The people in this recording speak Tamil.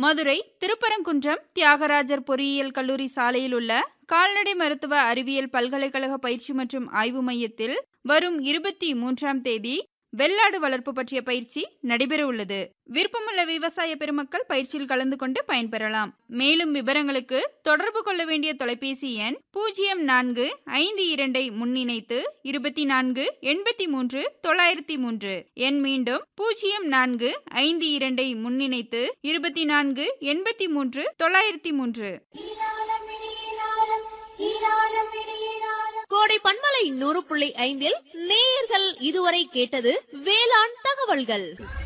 மதுரை திருப்பரங்குன்றம் தியாகராஜர் பொறியியல் கல்லூரி சாலையில் உள்ள கால்நடை மருத்துவ அறிவியல் பல்கலைக்கழக பயிற்சி மற்றும் ஆய்வு மையத்தில் வரும் இருபத்தி மூன்றாம் தேதி வெள்ளாடு வளர்ப்பு பற்றிய பயிற்சி நடைபெற உள்ளது விருப்பமுள்ள விவசாய பெருமக்கள் பயிற்சியில் கலந்து கொண்டு பயன்பெறலாம் மேலும் விவரங்களுக்கு தொடர்பு கொள்ள வேண்டிய தொலைபேசி எண் பூஜ்ஜியம் நான்கு ஐந்து இரண்டை முன்னிணைத்து இருபத்தி நான்கு எண்பத்தி மூன்று தொள்ளாயிரத்தி மூன்று எண் மீண்டும் பூஜ்ஜியம் நான்கு ஐந்து இரண்டை முன்னிணைத்து இருபத்தி நான்கு எண்பத்தி மூன்று தொள்ளாயிரத்தி மூன்று கோடை பண்பலை நூறு புள்ளி ஐந்தில் நேயர்கள் இதுவரை கேட்டது வேளாண் தகவல்கள்